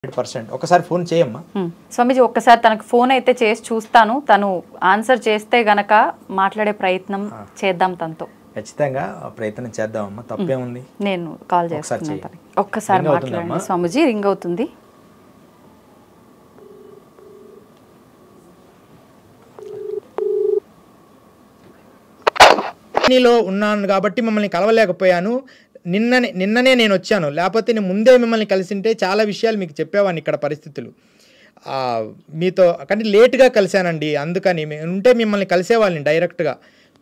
Hundred percent ఒకసారి phone చేయమ్మా హ్మ్. స్వామీజీ ఒక్కసారి తనకు ఫోన్ అయితే చేసి చూస్తాను తను ఆన్సర్ చేస్తే గనక మాట్లాడే ప్రయత్నం చేద్దాం తనతో ఖచ్చితంగా ఆ ప్రయత్నం చేద్దామమ్మా తప్పేముంది నేను కాల్ ఒకసారి చేస్తున్నాను చెయ్యి. తనకి ఒక్కసారి రింగ్ అవుతుందమ్మా? మాట్లాడండి స్వామీజీ రింగ్ అవుతుంది కంపెనీలో ఉన్నాను కాబట్టి మిమ్మల్ని కలవలేకపోయాను నిన్ననే నిన్ననే నేను వచ్చాను లేకపోతే నేను ముందే మిమ్మల్ని కలిసింటే చాలా విషయాలు మీకు చెప్పేవాడిని ఇక్కడ పరిస్థితులు ఆ, మీతో కానీ లేట్గా కలిశానండి అందుకని మీ- ఉంటే మిమ్మల్ని కలిసేవాళ్ళని డైరెక్ట్గా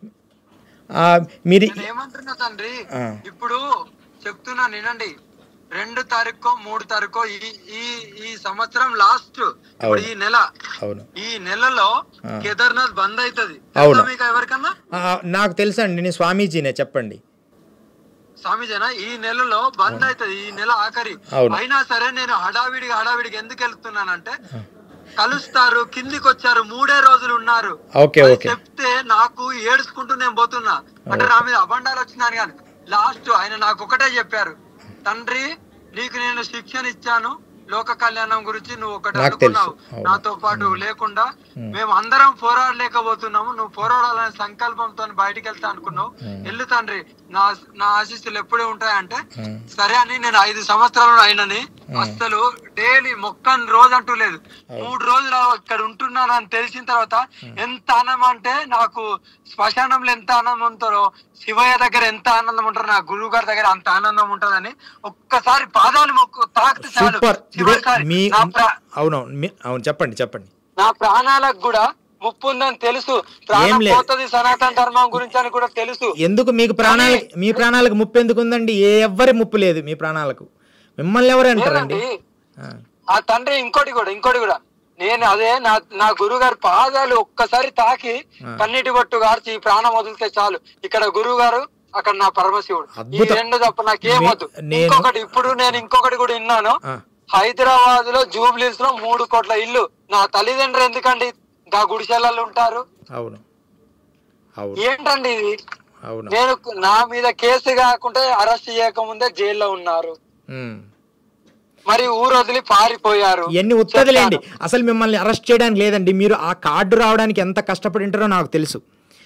ఆ, మీరు నేను ఏమంటున్నా తండ్రి ఆ. ఇప్పుడు చెప్తున్నా వినండి రెండు తారీఖు మూడు తారీఖు ఈ ఈ ఈ సంవత్సరం లాస్ట్ ఇప్పుడు ఈ నెల అవును ఈ నెలలో ఆ. కేదార్నాథ్ బంద్ అవుతుంది అవును. మీకు ఎవరికన్నా ఆ, నాకు తెలుసండి నేను స్వామీజీనే చెప్పండి స్వామిజీనా ఈ నెలలో బంద్ అవుతుంది ఈ నెల ఆఖరి అవును. అయినా సరే నేను హడావిడిగా హడావిడిగా ఎందుకు వెళ్తున్నానంటే కలుస్తారు కిందికి వచ్చారు మూడే రోజులు ఉన్నారు ఓకే అది ఓకే చెప్తే నాకు ఏడుచుకుంటూ నేను పోతున్నా అంటే నా మీద అబండాలు వచ్చినాను కానీ లాస్ట్ ఆయన నాకు ఒకటే చెప్పారు తండ్రి నీకు నేను శిక్షణ ఇచ్చాను లోక కళ్యాణం గురించి నువ్వు ఒకటి నాకు తెలుసు. అనుకున్నావు అవును. నాతో పాటు లేకుండా మేము అందరం పోరాడలేకపోతున్నాము నువ్వు పోరాడాలనే సంకల్పంతో బయటికి వెళ్తా అనుకున్నావు వెళ్ళు తండ్రి నా నా ఆశీస్సులు ఎప్పుడే ఉంటాయంటే ఉమ్. సరే అని నేను ఐదు సంవత్సరాలు అయినని అసలు డైలీ మొక్కని రోజు అంటూ లేదు మూడు రోజులు ఇక్కడ ఉంటున్నాను అని తెలిసిన తర్వాత ఎంత ఆనందం అంటే నాకు శ్మశానంలో ఎంత ఆనందం ఉంటారో శివయ్య దగ్గర ఎంత ఆనందం ఉంటారో నా గురువు గారి దగ్గర అంత ఆనందం ఉంటదని ఒక్కసారి పాదాలు మొక్కు తాకితే చాలు సూపర్ ఇదిగో చివరిసారి మీ నా ప్రా- అవునవును మీ- అవును చెప్పండి చెప్పండి నా ప్రాణాలకు కూడా ముప్పు ఉందని తెలుసు ప్రాణం లేదు. పోతుంది సనాతన ధర్మం గురించి అని కూడా తెలుసు ఎందుకు మీకు ప్రాణాలకు మీ ప్రాణాలకు ముప్పు ఎందుకు ఉందండి ఏ ఎవ్వరి ముప్పు లేదు మీ ప్రాణాలకు మిమ్మల్ని ఎవరు అంటారండి లేదండి. ఆ, ఆ తండ్రి ఇంకోటి కూడా ఇంకోటి కూడా నేను అదే నా నా గురువు గారి పాదాలు ఒక్కసారి తాకి కన్నీటి బొట్టు గార్చి ఈ ప్రాణం వదిలితే చాలు ఇక్కడ గురువు గారు అక్కడ నా పరమశివుడు ఈ అద్భుతం. రెండు తప్ప నాకేమొద్దు మీ- నేను- ఇంకొకటి ఇప్పుడు నేను ఇంకొకటి కూడా విన్నాను ఆ. హైదరాబాద్ లో జూబ్లీస్ లో మూడు కోట్ల ఇల్లు నా తల్లిదండ్రులు ఎందుకండి గా గుడిసెలలో ఉంటారు అవును అవును ఏంటండి ఇది అవును నేను నా మీద కేసు కాకుండా అరెస్ట్ చేయకముందే జైల్లో ఉన్నారు ఉమ్. మరి ఊరు వదిలి పారిపోయారు ఇవన్నీ ఉత్తదిలేండి అసలు మిమ్మల్ని అరెస్ట్ చేయడానికి లేదండి మీరు ఆ కార్డు రావడానికి ఎంత కష్టపడి ఉంటారో నాకు తెలుసు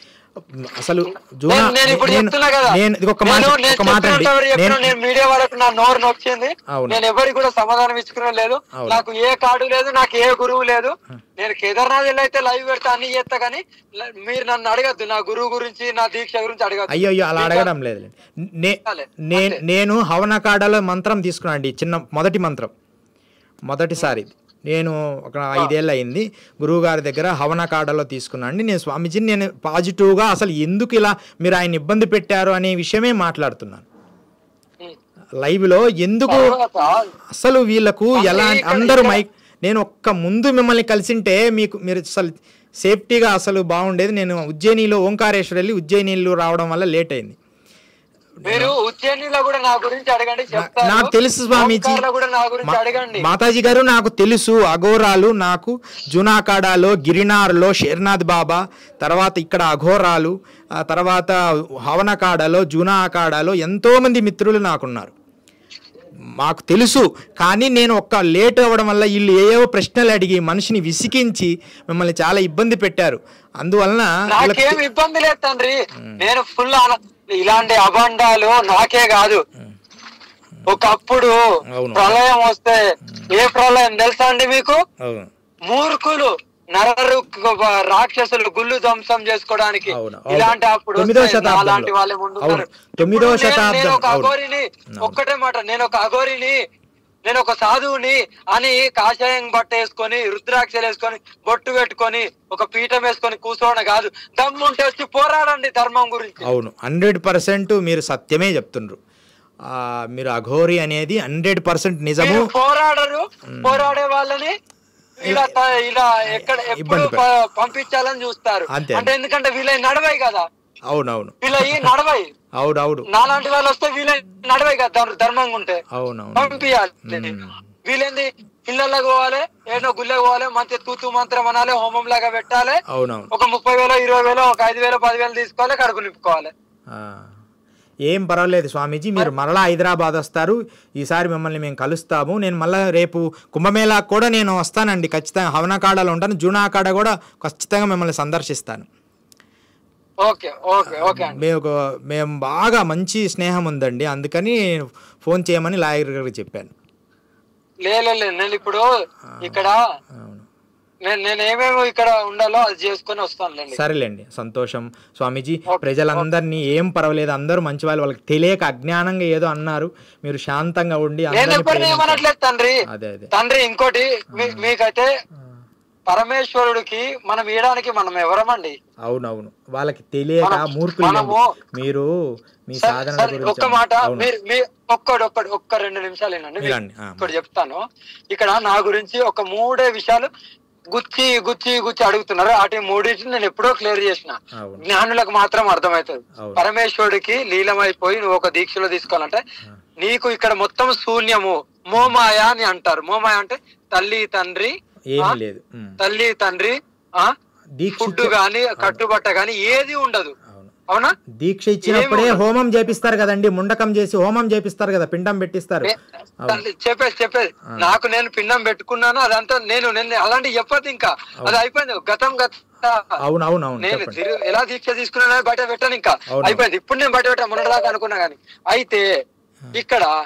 అసలు జూనా నేను- నేను ఇప్పుడు నేను- చెప్తున్నా కదా నేను ఇది ఒక మాట నేను- నేను ఒక మాట అండి చెప్పినట్టు ఎవరు చెప్పినా నేను నేను మీడియా వరకు నా నోరు నొచ్చింది అవును. నేను ఎవరికి కూడా సమాధానం ఇచ్చుకునే లేదు అవును. నాకు ఏ కార్డు లేదు నాకు ఏ గురువు లేదు నేను కేదార్నాథ్ వెళ్ళి అయితే లైవ్ పెడతా అన్ని చేస్తా కానీ ల- మీరు నన్ను అడగద్దు నా గురువు గురించి నా దీక్ష గురించి అడగద్దు అయ్యో అయ్యో అలా అడగడం లేదు నే- చాలే, నే- నేను హవనకాడలో మంత్రం తీసుకున్నాను అండి చిన్న మొదటి మంత్రం మొదటిసారి ఇది. నేను ఒక ఐదేళ్ళు అయింది గురువుగారి దగ్గర హవనకాడలో తీసుకున్నాను అండి నేను స్వామీజీని నేను పాజిటివ్గా అసలు ఎందుకు ఇలా మీరు ఆయన ఇబ్బంది పెట్టారు అనే విషయమే మాట్లాడుతున్నాను ఉం. లైవ్లో ఎందుకు తర్వాత అసలు వీళ్ళకు అంటే ఎలా ఇక్కడ- అందరూ ఇక్కడ- మైక్ నేను ఒక్క ముందు మిమ్మల్ని కలిసింటే మీకు మీరు అసలు సేఫ్టీగా అసలు బాగుండేది నేను ఉజ్జయినిలో ఓంకారేశ్వర్ వెళ్ళి ఉజ్జయినిలో రావడం వల్ల లేట్ అయింది మీరు ఉజ్జయినిలో కూడా నా గురించి అడగండి చెప్తాను నాకు తెలుసు స్వామీజీ ఓంకార్లో కూడా నా గురించి మా- అడగండి మాతాజీ గారు నాకు తెలుసు అఘోరాలు నాకు జునాకాడాలో గిరినార్లో షేర్నాథ్ బాబా తర్వాత ఇక్కడ అఘోరాలు ఆ తర్వాత హవనకాడలో జూనా అఖాడాలో ఎంతో మంది మిత్రులు నాకున్నారు మాకు తెలుసు కానీ నేను ఒక్క లేట్ అవ్వడం వల్ల వీళ్ళు ఏవో ప్రశ్నలు అడిగి మనిషిని విసికించి మిమ్మల్ని చాలా ఇబ్బంది పెట్టారు అందువలన వీళ్ళకి నాకేం ఇబ్బంది లేదు తండ్రి నేను ఫుల్ ఇలాంటి అబండాలు నాకే కాదు ఒకప్పుడు అవును. ప్రళయం వస్తే ఏ ప్రళయం తెలుసా అండి మీకు అవును మూర్ఖులు నరరు రాక్షసులు గుళ్ళు ధ్వంసం చేసుకోవడానికి అవును, అవును. ఇలాంటి అప్పుడు తొమ్మిదో వస్తే శతాబ్దంలో. నాలాంటి వాళ్ళే ముందు అవును. ఉన్నారు. తొమ్మిదో ఇప్పుడు నేను- శతాబ్దం, నేను ఒక అవును. అఘోరిని ఒక్కటే మాట నేను ఒక అఘోరిని నేను ఒక సాధువుని అని కాషాయం బట్ట వేసుకొని రుద్రాక్షలు వేసుకొని బొట్టు పెట్టుకొని ఒక పీఠం వేసుకొని కూర్చోవడం కాదు దమ్ముంటే వచ్చి పోరాడండి ధర్మం గురించి అవును హండ్రెడ్ పర్సెంట్ మీరు సత్యమే చెప్తుండ్రు ఆ, మీరు అఘోరి అనేది హండ్రెడ్ పర్సెంట్ నిజము మీరు పోరాడరు పోరాడే వాళ్ళని ఇలా త- ఇలా ఎక్కడ ఎప్పుడు ఇబ్బంది పెడ- ప- పంపించాలని చూస్తారు అంతే. అంటే ఎందుకంటే వీళ్ళ నడవై కదా అవునవును వీళ్ళ ఈ నడవై అవును అవును నాలాంటి వాళ్ళు వస్తే వీళ్ళ నడవై కదా ధర్- ధర్మంగా ఉంటే అవునవును పంపించాలి వీళ్ళేంది పిల్లలకు పోవాలి ఏదో గుళ్ళకి పోవాలి మంచి తూతు మంత్రం అనాలి హోమం లాగా పెట్టాలి అవునవును ఒక ముప్పై వేలు ఇరవై వేలు ఒక ఐదు వేలు పదివేలు తీసుకోవాలి కడుపు నింపుకోవాలి ఆ. ఏం పర్వాలేదు స్వామీజీ మీరు మరలా హైదరాబాద్ వస్తారు ఈసారి మిమ్మల్ని మేము కలుస్తాము నేను మళ్ళీ రేపు కుంభమేళాకు కూడా నేను వస్తానండి ఖచ్చితంగా హవనకాడలో ఉంటాను జూనాకాడ కూడా ఖచ్చితంగా మిమ్మల్ని సందర్శిస్తాను ఓకే ఓకే ఓకే అండి మేము ఒక- మేము బాగా మంచి స్నేహం ఉందండి అందుకని ఫోన్ చేయమని లాయర్ గారికి చెప్పాను లే లే, లే, నేను ఇప్పుడు ఇక్కడ అవును నేను నేను ఏమేమి ఇక్కడ ఉండాలో అది చేసుకొని వస్తానులేండి సరేలేండి సంతోషం స్వామీజీ ప్రజలందరినీ ఏం పర్వాలేదు అందరూ మంచి వాళ్ళు వాళ్ళకి తెలియక అజ్ఞానంగా ఏదో అన్నారు మీరు శాంతంగా ఉండి నేను అందరినీ ఎప్పుడు ప్రేమించండి. ఏమనట్లేదు తండ్రి అదే అదే తండ్రి ఇంకోటి మీ- మీకైతే పరమేశ్వరుడికి మనం ఇయడానికి మనం ఎవరమండి అవునవును వాళ్ళకి తెలియక మనం- మూర్ఖులు మనము- మీరు మీ సరే, సాధన సరే, గురించి ఒక్క మాట అవును. మీరు మీ ఒక్కడు ఒక్కడు ఒక్క రెండు నిమిషాలు వినండి మీకు వినండి, ఆ. ఒకటి చెప్తాను ఇక్కడ నా గురించి ఒక మూడే విషయాలు గుచ్చి గుచ్చి గుచ్చి అడుగుతున్నారు వాటి మూడింటిని నేను ఎప్పుడో క్లియర్ చేసిన అవును. జ్ఞానులకు మాత్రం అర్థమవుతుంది అవును. పరమేశ్వరుడికి లీలమైపోయి నువ్వు ఒక దీక్షలో తీసుకోవాలంటే నీకు ఇక్కడ మొత్తం శూన్యము మోమాయ అని అంటారు మోమాయ అంటే తల్లి తండ్రి ఏమీ ఆ? లేదు ఉమ్. తల్లి తండ్రి ఆ దీక్ష ఫుడ్ ఇచ్చే- గాని కట్టుబట్ట గాని ఏది ఉండదు అవును అవునా దీక్ష ఇచ్చినప్పుడే హోమం చేపిస్తారు కదండి ముండకం చేసి హోమం చేపిస్తారు కదా పిండం పెట్టిస్తారు ఏ, తల్లి, చెప్పేసి చెప్పేసి నాకు నేను పిండం పెట్టుకున్నాను అదంతా నేను నేను అలాంటి చెప్పదు ఇంకా అది అయిపోయింది గతం గత అవును అవును అవును నేను చెప్పండి తిరుగు- ఎలా దీక్ష తీసుకున్నా బయట పెట్టాను ఇంకా అవును. అయిపోయింది ఇప్పుడు నేను బయట పెట్టా మొన్నటిదాకా అనుకున్నా గానీ అయితే ఇక్కడ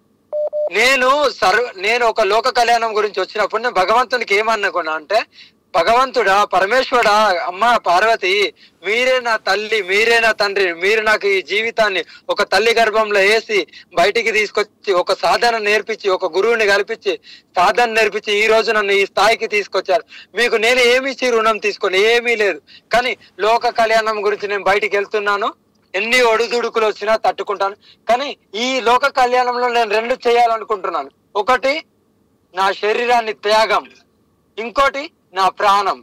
నేను సర్వ నేను ఒక లోక కళ్యాణం గురించి వచ్చినప్పుడు నేను భగవంతునికి ఏమనుకున్నా అంటే భగవంతుడా పరమేశ్వరుడా అమ్మ పార్వతి మీరే నా తల్లి మీరే నా తండ్రి మీరు నాకు ఈ జీవితాన్ని ఒక తల్లి గర్భంలో వేసి బయటికి తీసుకొచ్చి ఒక సాధన నేర్పించి ఒక గురువుని కల్పించి సాధన నేర్పించి ఈ రోజు నన్ను ఈ స్థాయికి తీసుకొచ్చారు మీకు నేను ఏమి ఇచ్చి రుణం తీసుకొని ఏమీ లేదు కానీ లోక కళ్యాణం గురించి నేను బయటికి వెళ్తున్నాను ఎన్ని ఒడిదుడుకులు వచ్చినా తట్టుకుంటాను కానీ ఈ లోక కళ్యాణంలో నేను రెండు చేయాలనుకుంటున్నాను ఒకటి నా శరీరాన్ని త్యాగం ఇంకోటి నా ప్రాణం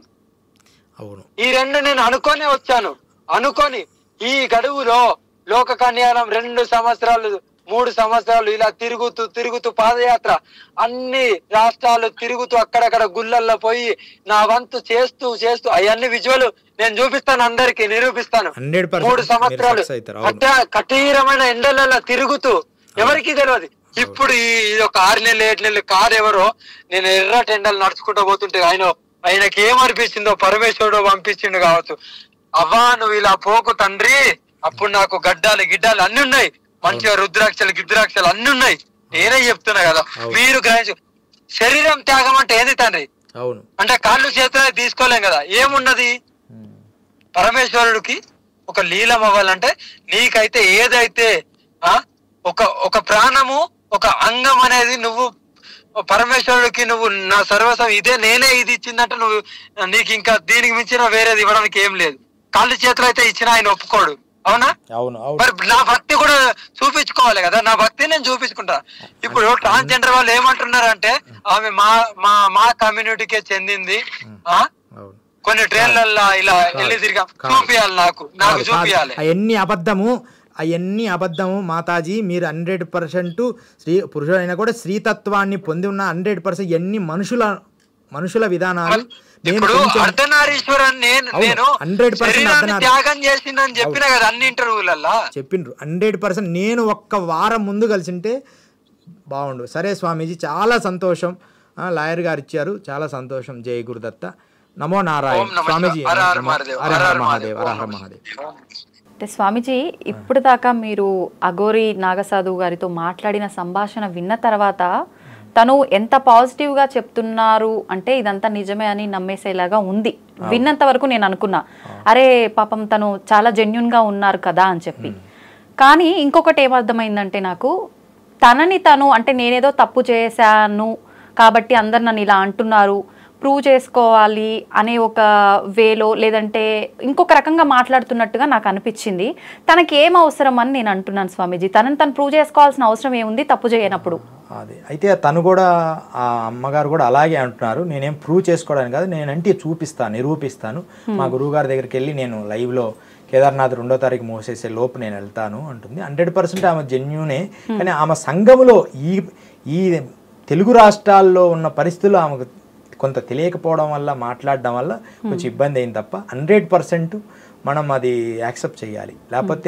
అవును ఈ రెండు నేను అనుకోనే వచ్చాను అనుకొని ఈ గడువులో లోక కళ్యాణం రెండు సంవత్సరాలు మూడు సంవత్సరాలు ఇలా తిరుగుతూ తిరుగుతూ పాదయాత్ర అన్ని రాష్ట్రాలు తిరుగుతూ అక్కడక్కడ గుళ్ళల్లో పోయి నా వంతు చేస్తూ చేస్తూ అవన్నీ విజువల్ నేను చూపిస్తాను అందరికి నిరూపిస్తాను 100% మూడు సంవత్సరాలు మీరు success అవుతారు, అవును. కట్ట- కఠినమైన ఎండలలో తిరుగుతూ ఎవరికి తెలియదు ఇప్పుడు ఈ ఇది ఒక ఆరు నెలలు ఏడు నెలలు కారు ఎవరో నేను ఎర్ర టెండలు నడుచుకుంటూ పోతుంటే ఆయన ఆయనకి ఏమనిపించిందో పరమేశ్వరుడు పంపించిండు కావచ్చు అవ్వా నువ్వు ఇలా పోకు తండ్రి అప్పుడు నాకు గడ్డాలు గిడ్డాలు అన్ని ఉన్నాయి మంచిగా రుద్రాక్షలు గిద్రాక్షలు అన్ని ఉన్నాయి నేనే చెప్తున్నా కదా మీరు గ్రహించు శరీరం త్యాగం అంటే ఏది తండ్రి అవును అంటే కాళ్ళు చేతులు తీసుకోలేం కదా ఏమున్నది ఉమ్. పరమేశ్వరుడికి ఒక లీలం అవ్వాలంటే నీకైతే ఏదైతే ఆ ఒక ఒక ప్రాణము ఒక అంగం అనేది నువ్వు పరమేశ్వరుడికి నువ్వు నా సర్వస్వం ఇదే నేనే ఇది ఇచ్చిందంటే నువ్వు నీకు ఇంకా దీనికి మించిన వేరేది ఇవ్వడానికి ఏం లేదు కాళ్ళు చేతులు అయితే ఇచ్చిన ఆయన ఒప్పుకోడు అవునా అవును అవును మరి నా భక్తి కూడా చూపించుకోవాలి కదా నా భక్తి నేను చూపించుకుంటా ఇప్పుడు ట్రాన్స్జెండర్ వాళ్ళు ఏమంటున్నారంటే ఆమె మా మా మా కమ్యూనిటీకే చెందింది ఆ అవును కొన్ని ట్రైన్లల్లో ఇలా వెళ్ళి తిరిగా చూపియాలి నాకు నాకు కాదు, కాదు. చూపియాలి అవన్నీ అబద్ధము అవన్నీ అబద్ధము మాతాజీ మీరు హండ్రెడ్ పర్సెంట్ స్త్రీ పురుషుడైనా కూడా స్త్రీతత్వాన్ని పొంది ఉన్న హండ్రెడ్ పర్సెంట్ ఎన్ని మనుషుల మనుషుల విధానాలు నేను ఇప్పుడు కొంచెం అర్ధనారీశ్వరన్ నేను అవును, నేను 100% శరీరాన్ని అర్ధనారీ. త్యాగం చేసిందని చెప్పిన కదా అన్ని ఇంటర్వ్యూలల్లా చెప్పిండ్రు హండ్రెడ్ పర్సెంట్ నేను ఒక్క వారం ముందు కలిసింటే బాగుండు సరే స్వామీజీ చాలా సంతోషం ఆ, లాయర్ గారు ఇచ్చారు చాలా సంతోషం జై గురుదత్త నమో నారాయణ ఓం నమః స్వామీజీ శివాయ. హర హర నమో- మహాదేవ్. హర హర హర హర మహాదేవ్ హర మహాదేవ్. హర ఓం మహాదేవ్ అంటే స్వామీజీ ఇప్పుడు దాకా మీరు అఘోరి నాగసాధు గారితో మాట్లాడిన సంభాషణ విన్న తర్వాత తను ఎంత పాజిటివ్గా చెప్తున్నారు అంటే ఇదంతా నిజమే అని నమ్మేసేలాగా ఉంది విన్నంత వరకు నేను అనుకున్నా అరే పాపం తను చాలా జెన్యున్గా ఉన్నారు కదా అని చెప్పి కానీ ఇంకొకటి ఏమర్థమైందంటే నాకు తనని తను అంటే నేనేదో తప్పు చేశాను కాబట్టి అందరు నన్ను ఇలా అంటున్నారు ప్రూవ్ చేసుకోవాలి అనే ఒక వేలో లేదంటే ఇంకొక రకంగా మాట్లాడుతున్నట్టుగా నాకు అనిపించింది తనకి ఏం అవసరం అని నేను అంటున్నాను స్వామీజీ తనని తను ప్రూవ్ చేసుకోవాల్సిన అవసరం ఏముంది తప్పు చేయనప్పుడు అదే అయితే తను కూడా ఆ అమ్మగారు కూడా అలాగే అంటున్నారు నేనేం ప్రూవ్ చేసుకోవడానికి కాదు నేనంటే చూపిస్తాను నిరూపిస్తాను మా గురువుగారి దగ్గరికి వెళ్ళి నేను లైవ్లో కేదార్నాథ్ రెండో తారీఖు మోసేసే లోపు నేను వెళ్తాను అంటుంది హండ్రెడ్ పర్సెంట్ ఆమె జెన్యునే కానీ ఆమె సంఘములో ఈ ఈ తెలుగు రాష్ట్రాల్లో ఉన్న పరిస్థితులు ఆమెకు కొంత తెలియకపోవడం వల్ల మాట్లాడడం వల్ల కొంచెం ఇబ్బంది అయింది తప్ప హండ్రెడ్ పర్సెంట్ మనం అది యాక్సెప్ట్ చేయాలి లేకపోతే